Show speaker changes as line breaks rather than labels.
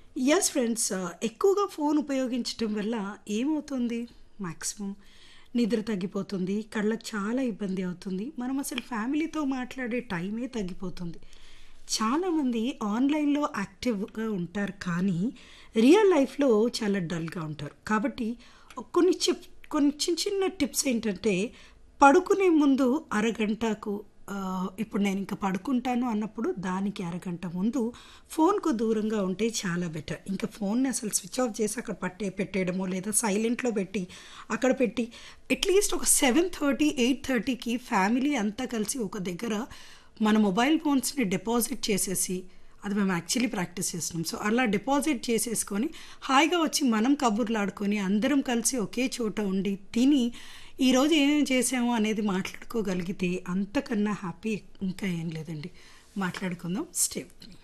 yes friends ఎక్కువగా phone ఉపయోగించటం వల్ల ఏమవుతుంది మ్యాక్సిమం నిద్ర తగ్గిపోతుంది కళ్ళకి చాలా ఇబ్బంది అవుతుంది మనం అసలు ఫ్యామిలీతో మాట్లాడే టైమే తగ్గిపోతుంది చాలామంది ఆన్లైన్లో యాక్టివ్గా ఉంటారు కానీ రియల్ లైఫ్లో చాలా డల్గా ఉంటారు కాబట్టి కొన్ని చిప్ కొన్ని చిన్న చిన్న టిప్స్ ఏంటంటే పడుకునే ముందు అరగంటకు ఆ, ఇప్పుడు నేను ఇంకా పడుకుంటాను అన్నప్పుడు దానికి అరగంట ముందు ఫోన్కు దూరంగా ఉంటే చాలా బెటర్ ఇంకా ఫోన్ని అసలు స్విచ్ ఆఫ్ చేసి అక్కడ పట్టే పెట్టేయడమో లేదా సైలెంట్లో పెట్టి అక్కడ పెట్టి అట్లీస్ట్ ఒక సెవెన్ థర్టీ ఎయిట్ థర్టీకి ఫ్యామిలీ అంతా కలిసి ఒక దగ్గర మన మొబైల్ ఫోన్స్ని డిపాజిట్ చేసేసి అది మేము యాక్చువల్లీ ప్రాక్టీస్ చేస్తున్నాం సో అలా డిపాజిట్ చేసేసుకొని హాయిగా వచ్చి మనం కబుర్లు ఆడుకొని అందరం కలిసి ఒకే చోట ఉండి తిని ఈరోజు ఏమేమి చేసాము అనేది మాట్లాడుకోగలిగితే అంతకన్నా హ్యాపీ ఇంకా ఏం లేదండి మాట్లాడుకుందాం స్టే విత్ మీ